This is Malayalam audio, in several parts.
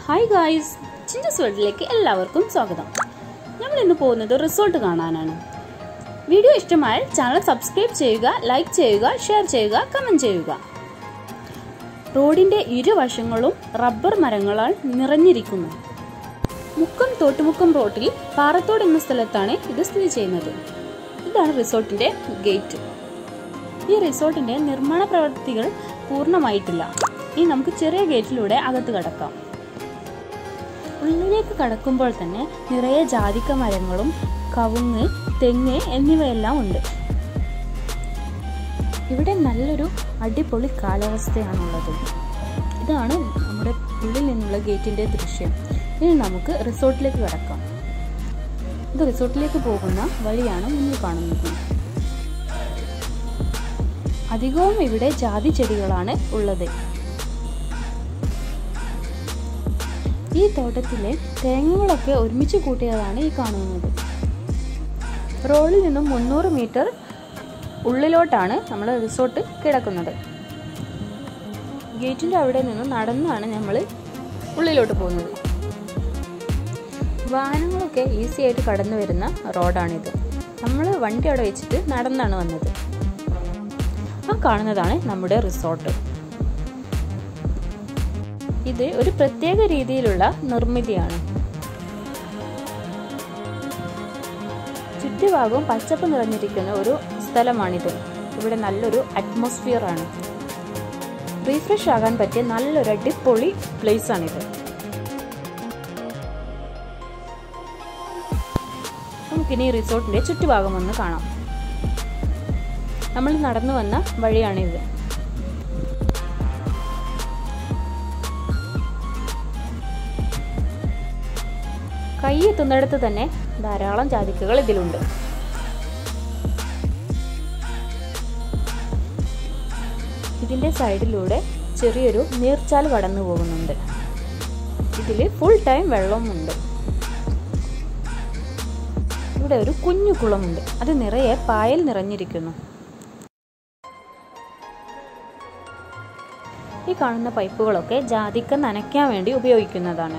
ഹായ് ഗായ്സ് ചിഞ്ചസ് വേൾഡിലേക്ക് എല്ലാവർക്കും സ്വാഗതം നമ്മൾ ഇന്ന് പോകുന്നത് റിസോർട്ട് കാണാനാണ് വീഡിയോ ഇഷ്ടമായാൽ ചാനൽ സബ്സ്ക്രൈബ് ചെയ്യുക ലൈക്ക് ചെയ്യുക ഷെയർ ചെയ്യുക കമന്റ് ചെയ്യുക റോഡിന്റെ ഇരുവശങ്ങളും റബ്ബർ മരങ്ങളാൽ നിറഞ്ഞിരിക്കുന്നു മുക്കം തോട്ടുമുക്കം റോഡിൽ പാറത്തോട് എന്ന സ്ഥലത്താണ് ഇത് സ്ഥിതി ചെയ്യുന്നത് ഇതാണ് റിസോർട്ടിന്റെ ഗേറ്റ് ഈ റിസോർട്ടിന്റെ നിർമ്മാണ പ്രവൃത്തികൾ പൂർണ്ണമായിട്ടില്ല ഇനി നമുക്ക് ചെറിയ ഗേറ്റിലൂടെ അകത്ത് കടക്കാം ഉള്ളിലേക്ക് കടക്കുമ്പോൾ തന്നെ നിറയെ ജാതിക്ക മരങ്ങളും കവുങ്ങ് തെങ്ങ് എന്നിവയെല്ലാം ഉണ്ട് ഇവിടെ നല്ലൊരു അടിപൊളി കാലാവസ്ഥയാണുള്ളത് ഇതാണ് നമ്മുടെ ഉള്ളിൽ നിന്നുള്ള ഗേറ്റിന്റെ ദൃശ്യം ഇനി നമുക്ക് റിസോർട്ടിലേക്ക് കടക്കാം ഇത് റിസോർട്ടിലേക്ക് പോകുന്ന വഴിയാണ് മുന്നിൽ കാണുന്നത് അധികവും ഇവിടെ ജാതി ചെടികളാണ് ഉള്ളത് ഈ തോട്ടത്തിലെ തേങ്ങകളൊക്കെ ഒരുമിച്ച് കൂട്ടിയതാണ് ഈ കാണുന്നത് റോഡിൽ നിന്നും മുന്നൂറ് മീറ്റർ ഉള്ളിലോട്ടാണ് നമ്മൾ റിസോർട്ട് കിടക്കുന്നത് ഗേറ്റിൻ്റെ അവിടെ നിന്നും നടന്നാണ് നമ്മൾ ഉള്ളിലോട്ട് പോകുന്നത് വാഹനങ്ങളൊക്കെ ഈസി ആയിട്ട് കടന്നു വരുന്ന റോഡാണിത് നമ്മൾ വണ്ടി അവിടെ വെച്ചിട്ട് നടന്നാണ് വന്നത് ആ കാണുന്നതാണ് നമ്മുടെ റിസോർട്ട് ഇത് ഒരു പ്രത്യേക രീതിയിലുള്ള നിർമ്മിതിയാണ് ചുറ്റുഭാഗവും പച്ചപ്പ് നിറഞ്ഞിരിക്കുന്ന ഒരു സ്ഥലമാണിത് ഇവിടെ നല്ലൊരു അറ്റ്മോസ്ഫിയർ ആണ് റീഫ്രഷ് ആകാൻ പറ്റിയ നല്ലൊരു അടിപൊളി പ്ലേസ് ആണിത് നമുക്കിനി റിസോർട്ടിന്റെ ചുറ്റുഭാഗം ഒന്ന് കാണാം നമ്മൾ നടന്നു വന്ന വഴിയാണിത് കൈ എത്തുന്നിടത്ത് തന്നെ ധാരാളം ജാതിക്കകൾ ഇതിലുണ്ട് ഇതിന്റെ സൈഡിലൂടെ ചെറിയൊരു നീർച്ചാൽ കടന്നു പോകുന്നുണ്ട് ഇതിൽ ഫുൾ ടൈം വെള്ളമുണ്ട് ഇവിടെ ഒരു കുഞ്ഞു കുളമുണ്ട് അത് നിറയെ പായൽ നിറഞ്ഞിരിക്കുന്നു ഈ കാണുന്ന പൈപ്പുകളൊക്കെ ജാതിക്ക നനയ്ക്കാൻ വേണ്ടി ഉപയോഗിക്കുന്നതാണ്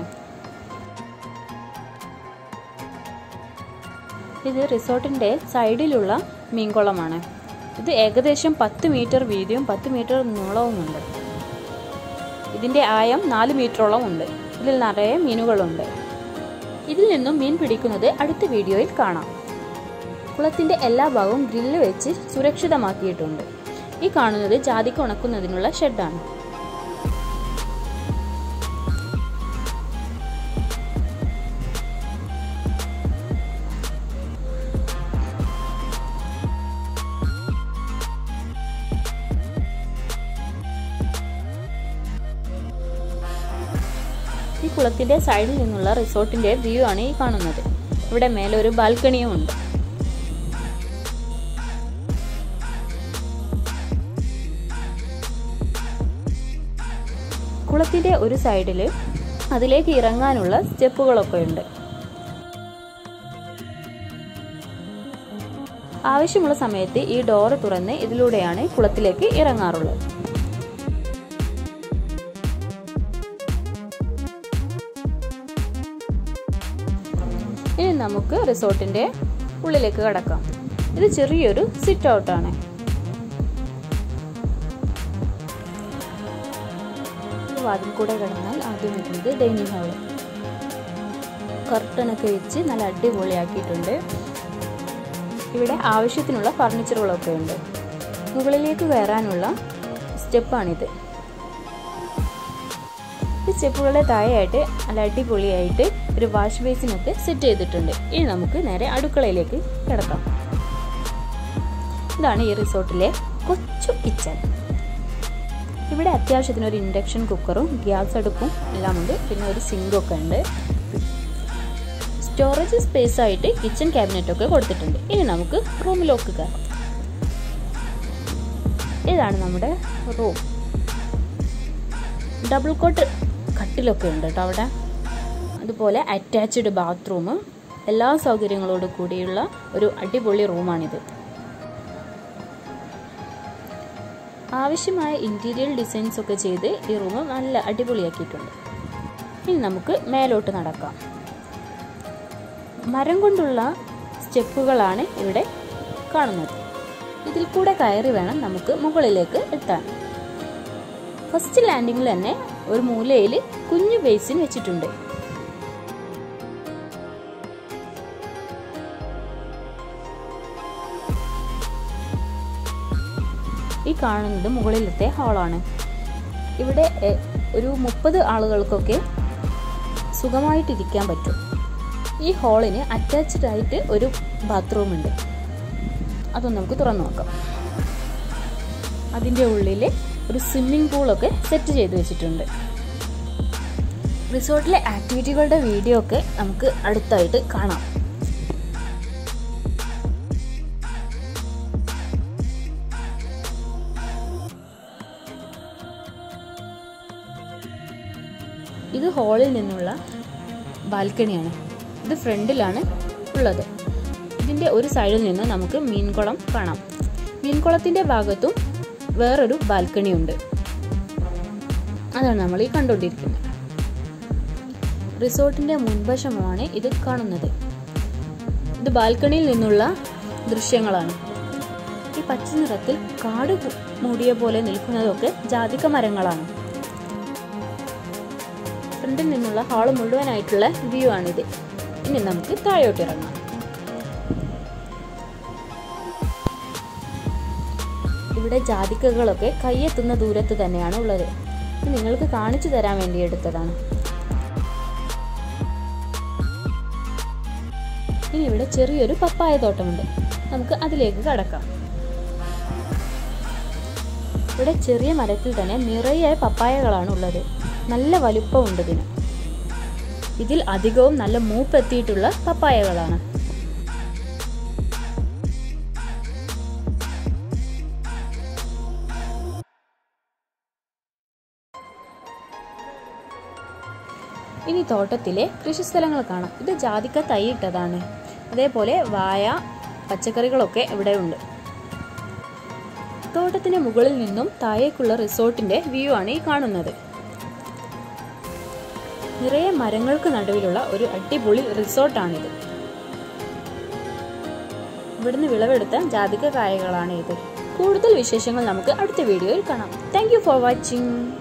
ഇത് റിസോർട്ടിന്റെ സൈഡിലുള്ള മീൻകുളമാണ് ഇത് ഏകദേശം പത്ത് മീറ്റർ വീതിയും പത്ത് മീറ്റർ നീളവുമുണ്ട് ഇതിന്റെ ആയം നാല് മീറ്ററോളം ഉണ്ട് ഇതിൽ നിറയെ മീനുകളുണ്ട് ഇതിൽ നിന്നും മീൻ പിടിക്കുന്നത് അടുത്ത വീഡിയോയിൽ കാണാം കുളത്തിന്റെ എല്ലാ ഭാഗവും ഗ്രില്ല് വെച്ച് സുരക്ഷിതമാക്കിയിട്ടുണ്ട് ഈ കാണുന്നത് ജാതിക്ക് ഉണക്കുന്നതിനുള്ള ഷെഡാണ് ഈ കുളത്തിന്റെ സൈഡിൽ നിന്നുള്ള റിസോർട്ടിന്റെ വ്യൂ ആണ് ഈ കാണുന്നത് ഇവിടെ മേലെ ഒരു ബാൽക്കണിയും ഉണ്ട് കുളത്തിന്റെ ഒരു സൈഡിൽ അതിലേക്ക് ഇറങ്ങാനുള്ള സ്റ്റെപ്പുകളൊക്കെ ഉണ്ട് ആവശ്യമുള്ള സമയത്ത് ഈ ഡോറ് തുറന്ന് ഇതിലൂടെയാണ് കുളത്തിലേക്ക് ഇറങ്ങാറുള്ളത് ഇനി നമുക്ക് റിസോർട്ടിന്റെ ഉള്ളിലേക്ക് കടക്കാം ഇത് ചെറിയൊരു സിറ്റ് ഔട്ടാണ് വാതിൽ കൂടെ കിടന്നാൽ ആദ്യം വരുന്നത് ഡൈനിങ് ഹാള് കർട്ടനൊക്കെ വെച്ച് നല്ല അടിപൊളിയാക്കിയിട്ടുണ്ട് ഇവിടെ ആവശ്യത്തിനുള്ള ഫർണിച്ചറുകളൊക്കെ ഉണ്ട് മുകളിലേക്ക് കയറാനുള്ള സ്റ്റെപ്പാണിത് ഈ സ്റ്റെപ്പുകളുടെ താഴെയായിട്ട് നല്ല അടിപൊളിയായിട്ട് ഒരു വാഷ് ബേസിനൊക്കെ സെറ്റ് ചെയ്തിട്ടുണ്ട് ഇനി നമുക്ക് നേരെ അടുക്കളയിലേക്ക് കിടക്കാം ഇതാണ് ഈ റിസോർട്ടിലെ കൊച്ചു കിച്ചൺ ഇവിടെ അത്യാവശ്യത്തിന് ഒരു ഇൻഡക്ഷൻ കുക്കറും ഗ്യാസ് അടുപ്പും എല്ലാം ഉണ്ട് പിന്നെ ഒരു സിങ്കൊക്കെ ഉണ്ട് സ്റ്റോറേജ് സ്പേസ് ആയിട്ട് കിച്ചൺ ക്യാബിനറ്റ് ഒക്കെ കൊടുത്തിട്ടുണ്ട് ഇനി നമുക്ക് റൂമിലേക്ക് കയറാം ഇതാണ് നമ്മുടെ റൂം ഡബിൾ കോട്ട് കട്ടിലൊക്കെ ഉണ്ട് കേട്ടോ അവിടെ അതുപോലെ അറ്റാച്ച്ഡ് ബാത്റൂം എല്ലാ സൗകര്യങ്ങളോട് കൂടിയുള്ള ഒരു അടിപൊളി റൂമാണിത് ആവശ്യമായ ഇൻറ്റീരിയർ ഡിസൈൻസ് ഒക്കെ ചെയ്ത് ഈ റൂം നല്ല അടിപൊളിയാക്കിയിട്ടുണ്ട് ഇനി നമുക്ക് മേലോട്ട് നടക്കാം മരം കൊണ്ടുള്ള സ്റ്റെപ്പുകളാണ് ഇവിടെ കാണുന്നത് ഇതിൽ കൂടെ കയറി വേണം നമുക്ക് മുകളിലേക്ക് എത്താൻ ഫസ്റ്റ് ലാൻഡിങ്ങിൽ തന്നെ ഒരു മൂലയിൽ കുഞ്ഞു ബേസിൻ വെച്ചിട്ടുണ്ട് ഈ കാണുന്നത് മുകളിലത്തെ ഹാളാണ് ഇവിടെ എ- ഒരു മുപ്പത് ആളുകൾക്കൊക്കെ സുഖമായിട്ടിരിക്കാൻ പറ്റും ഈ ഹാളിന് അറ്റാച്ച്ഡ് ആയിട്ട് ഒരു ബാത്റൂം ഉണ്ട് അതൊന്ന് നമുക്ക് തുറന്നു നോക്കാം അതിൻ്റെ ഉള്ളിൽ ഒരു സ്വിമ്മിംഗ് പൂളൊക്കെ സെറ്റ് ചെയ്ത് വെച്ചിട്ടുണ്ട് റിസോർട്ടിലെ ആക്ടിവിറ്റികളുടെ വീഡിയോ ഒക്കെ നമുക്ക് അടുത്തായിട്ട് കാണാം ഇത് ഹാളിൽ നിന്നുള്ള ബാൽക്കണിയാണ് ഇത് ഫ്രണ്ടിലാണ് ഉള്ളത് ഇതിൻ്റെ ഒരു സൈഡിൽ നിന്ന് നമുക്ക് മീൻകുളം കാണാം മീൻകുളത്തിൻ്റെ ഭാഗത്തും വേറൊരു ബാൽക്കണി ഉണ്ട് അതാണ് നമ്മൾ ഈ കണ്ടുകൊണ്ടിരിക്കുന്നത് റിസോർട്ടിൻ്റെ മുൻവശമാണ് ഇത് കാണുന്നത് ഇത് ബാൽക്കണിയിൽ നിന്നുള്ള ദൃശ്യങ്ങളാണ് ഈ പച്ച നിറത്തിൽ കാട് കു- മൂടിയ പോലെ നിൽക്കുന്നതൊക്കെ ജാതിക മരങ്ങളാണ് ഫ്രണ്ടിൽ നിന്നുള്ള ഹാള് മുഴുവനായിട്ടുള്ള വ്യൂ ആണിത് ഇനി നമുക്ക് താഴോട്ട് ഇറങ്ങാം ഇവിടെ ജാതിക്കകളൊക്കെ കയ്യെത്തുന്ന ദൂരത്ത് തന്നെയാണ് ഉള്ളത് ഇത് നിങ്ങൾക്ക് കാണിച്ചു തരാൻ വേണ്ടി എടുത്തതാണ് ഇനി ഇവിടെ ചെറിയൊരു പപ്പായ തോട്ടമുണ്ട് നമുക്ക് അതിലേക്ക് കടക്കാം ഇവിടെ ചെറിയ മരത്തിൽ തന്നെ നിറയെ പപ്പായകളാണ് ഉള്ളത് നല്ല വലുപ്പമുണ്ട് ഇതിന് ഇതിൽ അധികവും നല്ല മൂപ്പെത്തിയിട്ടുള്ള പപ്പായകളാണ് ഇനി തോട്ടത്തിലെ കൃഷിസ്ഥലങ്ങൾ കാണാം ഇത് ജാതിക്ക തൈയിട്ടതാണ് അതേപോലെ വായ പച്ചക്കറികളൊക്കെ ഇവിടെ ഉണ്ട് തോട്ടത്തിന്റെ മുകളിൽ നിന്നും താഴേക്കുള്ള റിസോർട്ടിന്റെ വ്യൂ ആണ് ഈ കാണുന്നത് നിറയെ മരങ്ങൾക്ക് നടുവിലുള്ള ഒരു അടിപൊളി റിസോർട്ടാണിത് ഇവിടുന്ന് വിളവെടുത്ത ജാതിക കായകളാണ് ഇത് കൂടുതൽ വിശേഷങ്ങൾ നമുക്ക് അടുത്ത വീഡിയോയിൽ കാണാം താങ്ക് ഫോർ വാച്ചിങ്